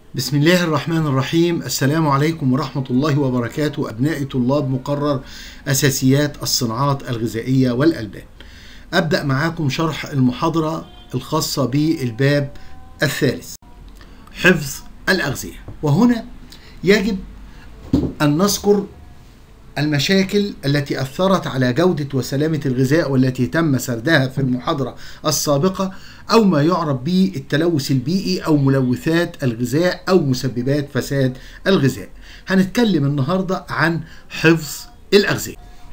بسم الله الرحمن الرحيم السلام عليكم ورحمة الله وبركاته أبناء طلاب مقرر أساسيات الصناعات الغذائية والألبان أبدأ معاكم شرح المحاضرة الخاصة بالباب الثالث حفظ الأغذية وهنا يجب أن نذكر المشاكل التي أثرت على جودة وسلامة الغذاء والتي تم سردها في المحاضرة السابقة أو ما يعرف بالتلوث البيئي أو ملوثات الغذاء أو مسببات فساد الغذاء هنتكلم النهاردة عن حفظ الأغذية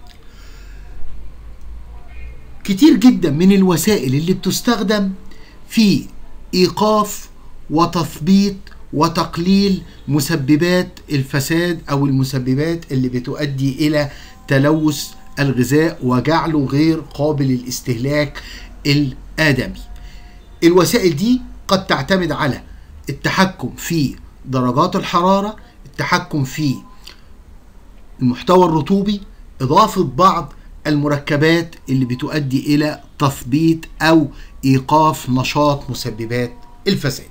كتير جدا من الوسائل اللي بتستخدم في إيقاف وتثبيط وتقليل مسببات الفساد او المسببات اللي بتؤدي الى تلوث الغذاء وجعله غير قابل للاستهلاك الادمي. الوسائل دي قد تعتمد على التحكم في درجات الحراره، التحكم في المحتوى الرطوبي، اضافه بعض المركبات اللي بتؤدي الى تثبيط او ايقاف نشاط مسببات الفساد.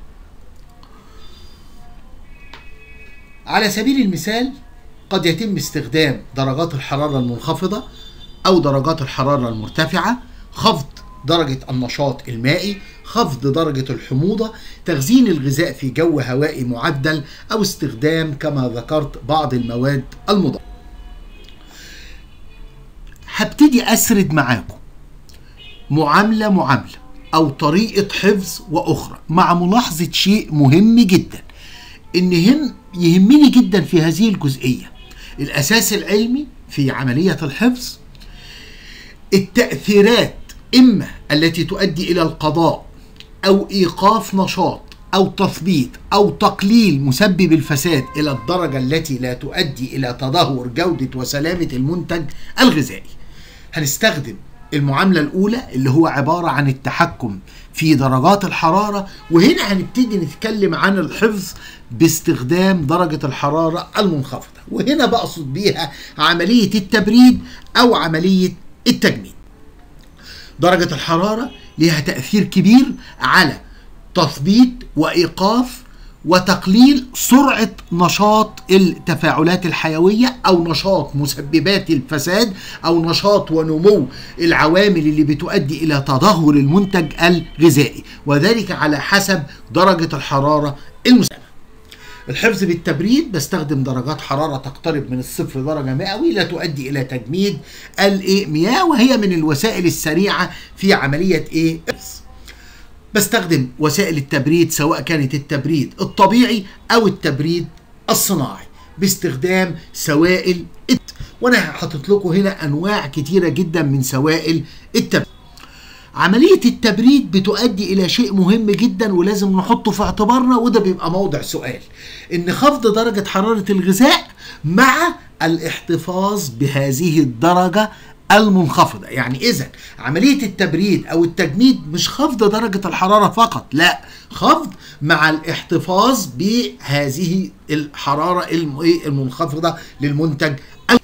على سبيل المثال قد يتم استخدام درجات الحرارة المنخفضة أو درجات الحرارة المرتفعة خفض درجة النشاط المائي خفض درجة الحموضة تخزين الغذاء في جو هوائي معدل أو استخدام كما ذكرت بعض المواد المضادة هبتدي أسرد معاكم معاملة معاملة أو طريقة حفظ وأخرى مع ملاحظة شيء مهم جدا إن هم يهمني جدا في هذه الجزئية الأساس العلمي في عملية الحفظ التأثيرات إما التي تؤدي إلى القضاء أو إيقاف نشاط أو تثبيط أو تقليل مسبب الفساد إلى الدرجة التي لا تؤدي إلى تدهور جودة وسلامة المنتج الغذائي هنستخدم المعاملة الأولى اللي هو عبارة عن التحكم في درجات الحرارة وهنا هنبتدي نتكلم عن الحفظ باستخدام درجة الحرارة المنخفضة وهنا بقصد بيها عملية التبريد أو عملية التجميد درجة الحرارة لها تأثير كبير على تثبيط وإيقاف وتقليل سرعة نشاط التفاعلات الحيوية أو نشاط مسببات الفساد أو نشاط ونمو العوامل اللي بتؤدي إلى تدهور المنتج الغذائي وذلك على حسب درجة الحرارة المستخدمة الحفظ بالتبريد بستخدم درجات حرارة تقترب من الصفر درجة مئوي لا تؤدي إلى تجميد المياه وهي من الوسائل السريعة في عملية إيه؟ بستخدم وسائل التبريد سواء كانت التبريد الطبيعي او التبريد الصناعي باستخدام سوائل الت... وانا حاطط لكم هنا انواع كتيره جدا من سوائل التبريد عملية التبريد بتؤدي إلى شيء مهم جدا ولازم نحطه في اعتبارنا وده بيبقى موضع سؤال إن خفض درجة حرارة الغذاء مع الاحتفاظ بهذه الدرجة المنخفضة يعني إذا عملية التبريد أو التجميد مش خفض درجة الحرارة فقط لا خفض مع الاحتفاظ بهذه الحرارة المنخفضة للمنتج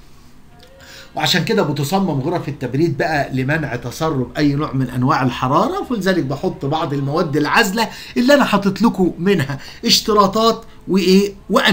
وعشان كده بتصمم غرف التبريد بقى لمنع تسرب اي نوع من انواع الحراره فلذلك بحط بعض المواد العازله اللي انا حاطط لكم منها اشتراطات وايه وأن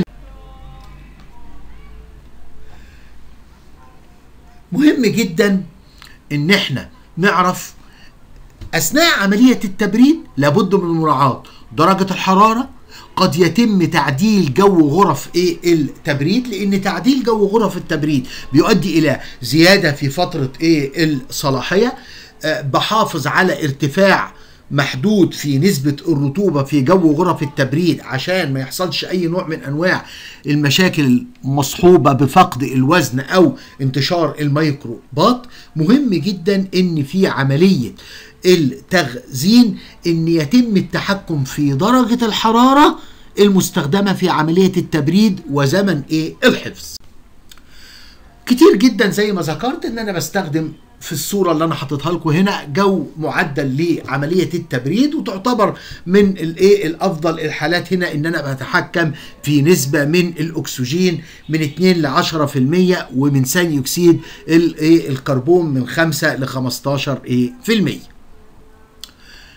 مهم جدا ان احنا نعرف اثناء عمليه التبريد لابد من مراعاه درجه الحراره قد يتم تعديل جو غرف ايه التبريد لان تعديل جو غرف التبريد بيؤدي الى زياده في فتره ايه الصلاحيه أه بحافظ على ارتفاع محدود في نسبة الرطوبة في جو غرف التبريد عشان ما يحصلش أي نوع من أنواع المشاكل المصحوبة بفقد الوزن أو انتشار الميكروبات مهم جدا إن في عملية التخزين إن يتم التحكم في درجة الحرارة المستخدمة في عملية التبريد وزمن إيه الحفظ كتير جدا زي ما ذكرت ان انا بستخدم في الصوره اللي انا حاططها لكم هنا جو معدل لعمليه التبريد وتعتبر من الايه الافضل الحالات هنا ان انا بتحكم في نسبه من الاكسجين من 2 ل 10% ومن ثاني اكسيد الايه الكربون من 5 ل 15 ايه في المية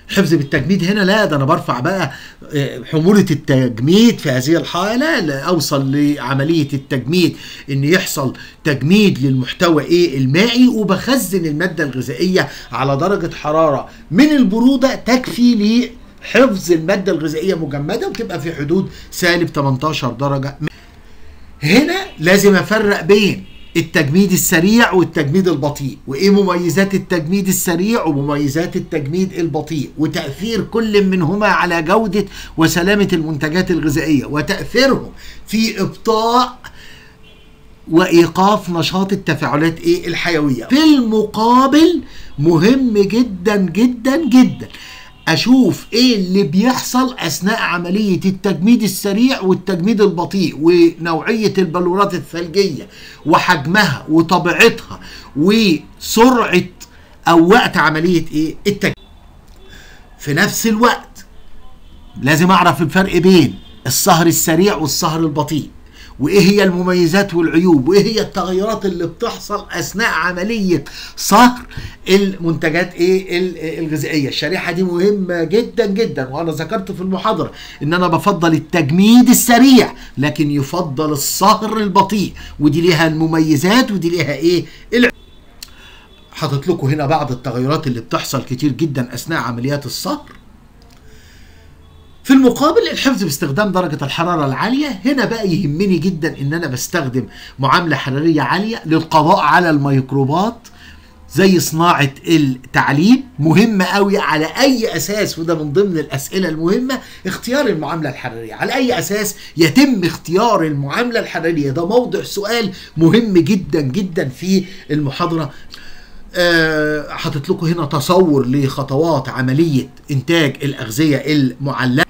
حفظ بالتجميد هنا لا ده انا برفع بقى آه، حمولة التجميد في هذه الحالة لا اوصل لعملية التجميد ان يحصل تجميد للمحتوى ايه المائي وبخزن المادة الغذائية على درجة حرارة من البرودة تكفي لحفظ المادة الغذائية مجمدة وتبقى في حدود سالب 18 درجة هنا لازم افرق بين التجميد السريع والتجميد البطيء وايه مميزات التجميد السريع ومميزات التجميد البطيء وتاثير كل منهما على جوده وسلامه المنتجات الغذائيه وتاثيرهم في ابطاء وايقاف نشاط التفاعلات ايه الحيويه في المقابل مهم جدا جدا جدا اشوف ايه اللي بيحصل اثناء عمليه التجميد السريع والتجميد البطيء ونوعيه البلورات الثلجيه وحجمها وطبيعتها وسرعه او وقت عمليه ايه التجميد في نفس الوقت لازم اعرف الفرق بين الصهر السريع والصهر البطيء وايه هي المميزات والعيوب وايه هي التغيرات اللي بتحصل اثناء عمليه صهر المنتجات ايه ال- الغذائيه الشريحه دي مهمه جدا جدا وانا ذكرت في المحاضره ان انا بفضل التجميد السريع لكن يفضل الصهر البطيء ودي ليها المميزات ودي ليها ايه العيوب حاطط لكم هنا بعض التغيرات اللي بتحصل كتير جدا اثناء عمليات الصهر في المقابل الحفظ باستخدام درجة الحرارة العالية هنا بقى يهمني جدا ان انا بستخدم معاملة حرارية عالية للقضاء على الميكروبات زي صناعة التعليب مهمة قوي على اي اساس وده من ضمن الاسئلة المهمة اختيار المعاملة الحرارية على اي اساس يتم اختيار المعاملة الحرارية ده موضع سؤال مهم جدا جدا في المحاضرة آه، حاطط لكم هنا تصور لخطوات عملية إنتاج الأغذية المعلبة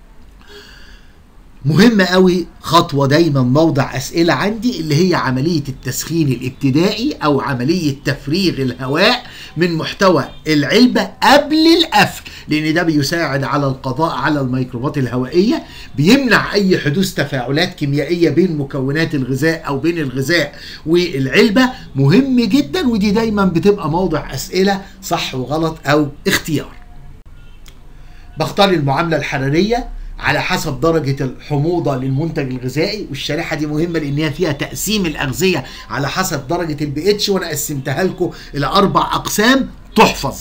مهمة قوي خطوة دايما موضع أسئلة عندي اللي هي عملية التسخين الابتدائي أو عملية تفريغ الهواء من محتوى العلبة قبل القفل لأن ده بيساعد على القضاء على الميكروبات الهوائية بيمنع أي حدوث تفاعلات كيميائية بين مكونات الغذاء أو بين الغذاء والعلبة مهم جدا ودي دايما بتبقى موضع أسئلة صح وغلط أو اختيار بختار المعاملة الحرارية على حسب درجة الحموضة للمنتج الغذائي والشريحة دي مهمة لأن هي فيها تقسيم الأغذية على حسب درجة البي اتش وأنا قسمتها لكم إلى أربع أقسام تحفظ.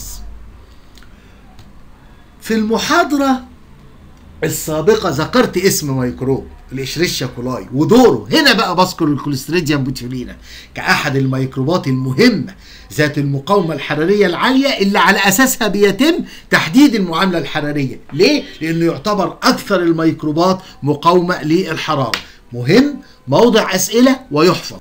في المحاضرة السابقة ذكرت اسم ميكروب الاشريشيا كولاي ودوره هنا بقى بذكر الكوليستريديوم بوتيولينا كأحد الميكروبات المهمة ذات المقاومة الحرارية العالية اللي على أساسها بيتم تحديد المعاملة الحرارية ليه؟ لأنه يعتبر أكثر الميكروبات مقاومة للحرارة مهم موضع أسئلة ويحفظ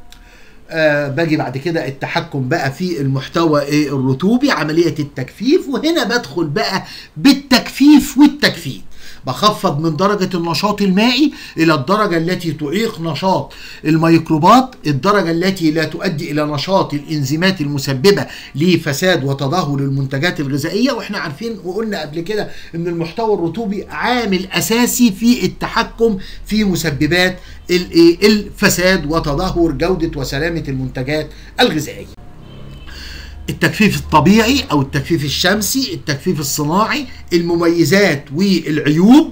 آه باجي بعد كده التحكم بقى في المحتوى إيه الرطوبي عملية التجفيف وهنا بدخل بقى بالتجفيف والتجفيف بخفض من درجة النشاط المائي إلى الدرجة التي تعيق نشاط الميكروبات الدرجة التي لا تؤدي إلى نشاط الإنزيمات المسببة لفساد وتدهور المنتجات الغذائية وإحنا عارفين وقلنا قبل كده إن المحتوى الرطوبي عامل أساسي في التحكم في مسببات ال- الفساد وتدهور جودة وسلامة المنتجات الغذائية التجفيف الطبيعي او التجفيف الشمسي التجفيف الصناعي المميزات والعيوب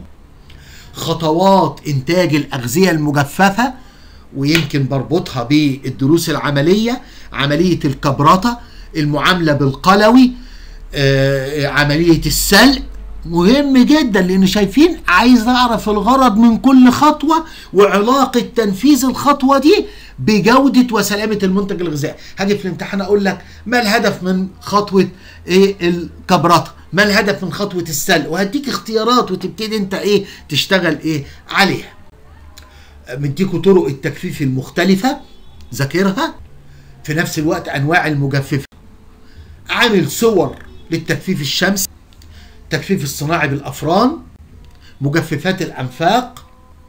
خطوات انتاج الاغذيه المجففه ويمكن بربطها بالدروس العمليه عمليه الكبرطه المعامله بالقلوي آه، عمليه السلق مهم جدا لان شايفين عايز اعرف الغرض من كل خطوه وعلاقه تنفيذ الخطوه دي بجوده وسلامه المنتج الغذائي هاجي في الامتحان اقول لك ما الهدف من خطوه ايه الكبرطه ما الهدف من خطوه السلق وهديك اختيارات وتبتدي انت ايه تشتغل ايه عليها مديكوا طرق التجفيف المختلفه ذاكرها في نفس الوقت انواع المجففه عامل صور للتجفيف الشمسي التجفيف الصناعي بالافران مجففات الانفاق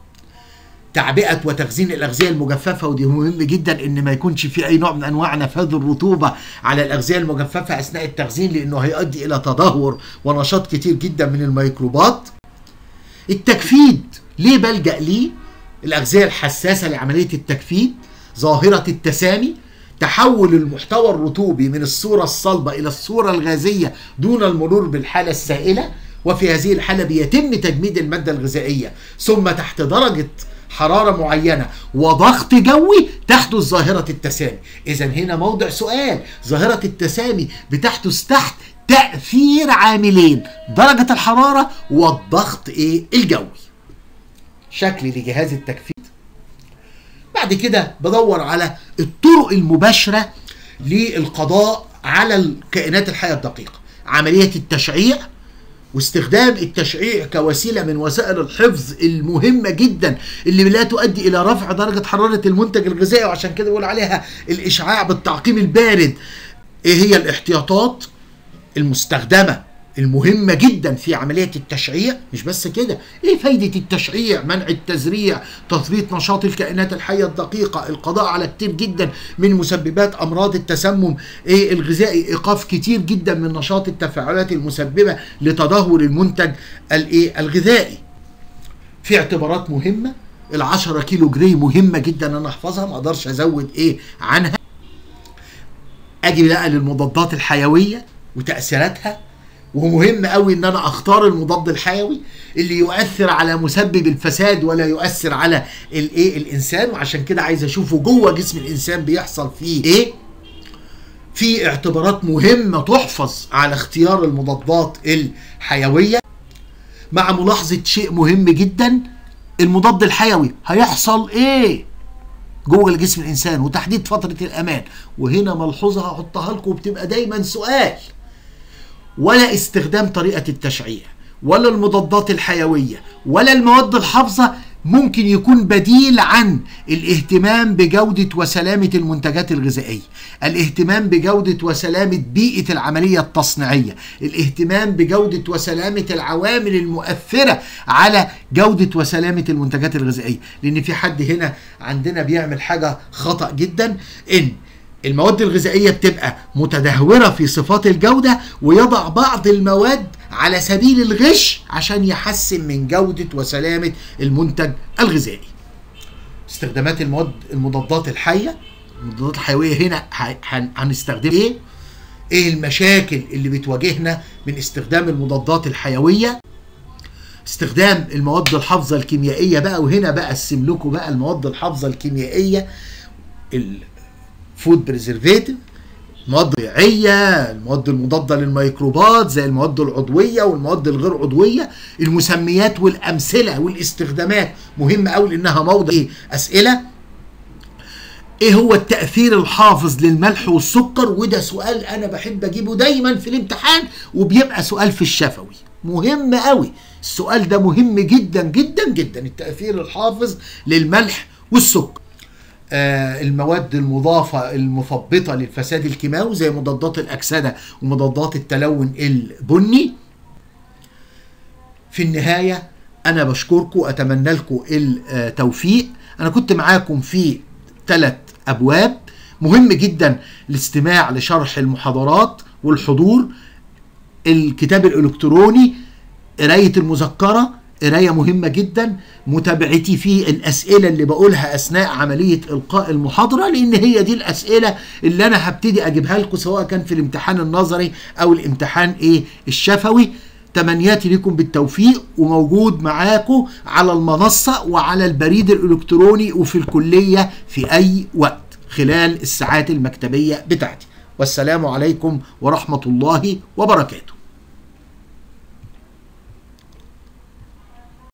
تعبئه وتخزين الاغذيه المجففه ودي مهم جدا ان ما يكونش في اي نوع من انواع نفاذ الرطوبه على الاغذيه المجففه اثناء التخزين لانه هيؤدي الى تدهور ونشاط كتير جدا من الميكروبات التجفيد ليه بلجا ليه الاغذيه الحساسه لعمليه التجفيد ظاهره التسامي تحول المحتوى الرطوبي من الصورة الصلبة إلى الصورة الغازية دون المرور بالحالة السائلة وفي هذه الحالة بيتم تجميد المادة الغذائية ثم تحت درجة حرارة معينة وضغط جوي تحدث ظاهرة التسامي إذا هنا موضع سؤال ظاهرة التسامي بتحدث تحت تأثير عاملين درجة الحرارة والضغط إيه الجوي شكل لجهاز التكفير بعد كده بدور على الطرق المباشرة للقضاء على الكائنات الحية الدقيقة عملية التشعيع واستخدام التشعيع كوسيله من وسائل الحفظ المهمه جدا اللي لا تؤدي الى رفع درجه حراره المنتج الغذائي وعشان كده بقول عليها الاشعاع بالتعقيم البارد ايه هي الاحتياطات المستخدمه المهمة جدا في عملية التشعيع مش بس كده ايه فايدة التشعيع منع التزريع تثبيت نشاط الكائنات الحية الدقيقة القضاء على كتير جدا من مسببات امراض التسمم ايه الغذائي ايقاف كتير جدا من نشاط التفاعلات المسببة لتدهور المنتج الايه الغذائي في اعتبارات مهمة العشرة كيلو جري مهمة جدا انا احفظها ما اقدرش ازود ايه عنها اجي بقى للمضادات الحيوية وتأثيراتها ومهم قوي ان انا اختار المضاد الحيوي اللي يؤثر على مسبب الفساد ولا يؤثر على الايه الانسان وعشان كده عايز اشوفه جوه جسم الانسان بيحصل فيه ايه في اعتبارات مهمه تحفظ على اختيار المضادات الحيويه مع ملاحظه شيء مهم جدا المضاد الحيوي هيحصل ايه جوه جسم الانسان وتحديد فتره الامان وهنا ملحوظه هحطها لكم بتبقى دايما سؤال ولا استخدام طريقة التشعيع ولا المضادات الحيوية ولا المواد الحافظة ممكن يكون بديل عن الاهتمام بجودة وسلامة المنتجات الغذائية الاهتمام بجودة وسلامة بيئة العملية التصنيعية الاهتمام بجودة وسلامة العوامل المؤثرة على جودة وسلامة المنتجات الغذائية لأن في حد هنا عندنا بيعمل حاجة خطأ جدا إن المواد الغذائيه بتبقى متدهوره في صفات الجوده ويضع بعض المواد على سبيل الغش عشان يحسن من جوده وسلامه المنتج الغذائي. استخدامات المواد المضادات الحيه المضادات الحيويه هنا هنستخدم ايه؟ ايه المشاكل اللي بتواجهنا من استخدام المضادات الحيويه؟ استخدام المواد الحافظه الكيميائيه بقى وهنا بقى اقسم لكم بقى المواد الحافظه الكيميائيه فود بريزرفيتيف مواد طبيعيه المواد المضاده للميكروبات زي المواد العضويه والمواد الغير عضويه المسميات والامثله والاستخدامات مهمه قوي لانها موضع إيه؟ اسئله ايه هو التاثير الحافظ للملح والسكر وده سؤال انا بحب اجيبه دايما في الامتحان وبيبقى سؤال في الشفوي مهم قوي السؤال ده مهم جدا جدا جدا التاثير الحافظ للملح والسكر المواد المضافة المثبطة للفساد الكيماوي زي مضادات الأكسدة ومضادات التلون البني في النهاية أنا بشكركم أتمنى لكم التوفيق أنا كنت معاكم في ثلاث أبواب مهم جدا الاستماع لشرح المحاضرات والحضور الكتاب الإلكتروني قراية المذكرة قرايه مهمه جدا متابعتي في الاسئله اللي بقولها اثناء عمليه القاء المحاضره لان هي دي الاسئله اللي انا هبتدي اجيبها لكم سواء كان في الامتحان النظري او الامتحان ايه الشفوي تمنياتي لكم بالتوفيق وموجود معاكم على المنصه وعلى البريد الالكتروني وفي الكليه في اي وقت خلال الساعات المكتبيه بتاعتي والسلام عليكم ورحمه الله وبركاته